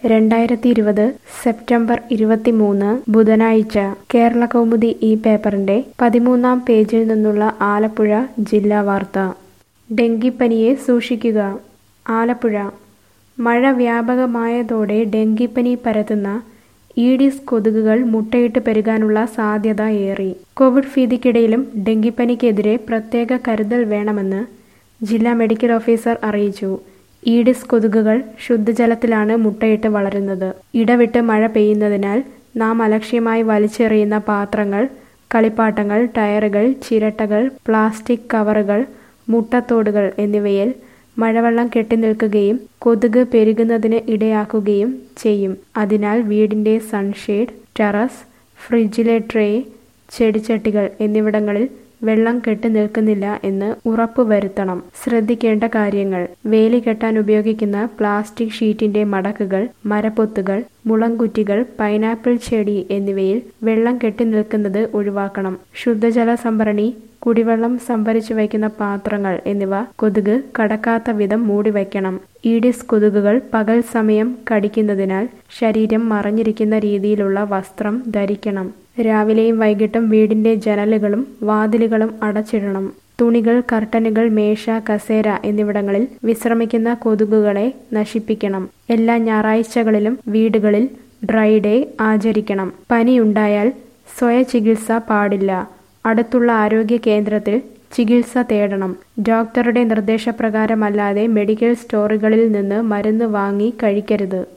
രണ്ടായിരത്തി ഇരുപത് സെപ്റ്റംബർ ഇരുപത്തിമൂന്ന് ബുധനാഴ്ച കേരള കൗമുദി ഈ പേപ്പറിന്റെ പതിമൂന്നാം പേജിൽ നിന്നുള്ള ആലപ്പുഴ ജില്ലാ വാർത്ത ഡെങ്കിപ്പനിയെ സൂക്ഷിക്കുക ആലപ്പുഴ മഴ വ്യാപകമായതോടെ ഡെങ്കിപ്പനി പരത്തുന്ന ഈഡിസ് കൊതുകുകൾ മുട്ടയിട്ട് പെരുകാനുള്ള സാധ്യത ഏറി കോവിഡ് ഭീതിക്കിടയിലും ഡെങ്കിപ്പനിക്കെതിരെ പ്രത്യേക കരുതൽ വേണമെന്ന് ജില്ലാ മെഡിക്കൽ ഓഫീസർ അറിയിച്ചു ഈഡിസ് കൊതുകുകൾ ശുദ്ധജലത്തിലാണ് മുട്ടയിട്ട് വളരുന്നത് ഇടവിട്ട് മഴ പെയ്യുന്നതിനാൽ നാം അലക്ഷ്യമായി വലിച്ചെറിയുന്ന പാത്രങ്ങൾ കളിപ്പാട്ടങ്ങൾ ടയറുകൾ ചിരട്ടകൾ പ്ലാസ്റ്റിക് കവറുകൾ മുട്ടത്തോടുകൾ എന്നിവയിൽ മഴവെള്ളം കെട്ടിനിൽക്കുകയും കൊതുക് പെരുകുന്നതിന് ഇടയാക്കുകയും ചെയ്യും അതിനാൽ വീടിന്റെ സൺഷെയ്ഡ് ടെറസ് ഫ്രിഡ്ജിലെ ട്രേ ചെടിച്ചട്ടികൾ എന്നിവിടങ്ങളിൽ വെള്ളം കെട്ടി നിൽക്കുന്നില്ല എന്ന് ഉറപ്പുവരുത്തണം ശ്രദ്ധിക്കേണ്ട കാര്യങ്ങൾ വേലി കെട്ടാൻ ഉപയോഗിക്കുന്ന പ്ലാസ്റ്റിക് ഷീറ്റിന്റെ മടക്കുകൾ മരപ്പൊത്തുകൾ മുളങ്കുറ്റികൾ പൈനാപ്പിൾ ചെടി എന്നിവയിൽ വെള്ളം കെട്ടി നിൽക്കുന്നത് ഒഴിവാക്കണം ശുദ്ധജല സംഭരണി കുടിവെള്ളം സംഭരിച്ചു വയ്ക്കുന്ന പാത്രങ്ങൾ എന്നിവ കൊതുക് കടക്കാത്ത വിധം മൂടി വയ്ക്കണം ഈഡിസ് കൊതുകുകൾ പകൽ സമയം കടിക്കുന്നതിനാൽ ശരീരം മറഞ്ഞിരിക്കുന്ന രീതിയിലുള്ള വസ്ത്രം ധരിക്കണം രാവിലെയും വൈകിട്ടും വീടിന്റെ ജനലുകളും വാതിലുകളും അടച്ചിടണം തുണികൾ കർട്ടനുകൾ മേശ കസേര എന്നിവിടങ്ങളിൽ വിശ്രമിക്കുന്ന കൊതുകുകളെ നശിപ്പിക്കണം എല്ലാ ഞായറാഴ്ചകളിലും വീടുകളിൽ ഡ്രൈ ഡേ ആചരിക്കണം പനിയുണ്ടായാൽ സ്വയ ചികിത്സ പാടില്ല അടുത്തുള്ള ആരോഗ്യ കേന്ദ്രത്തിൽ ചികിത്സ തേടണം ഡോക്ടറുടെ നിർദ്ദേശപ്രകാരമല്ലാതെ മെഡിക്കൽ സ്റ്റോറുകളിൽ നിന്ന് മരുന്ന് വാങ്ങി കഴിക്കരുത്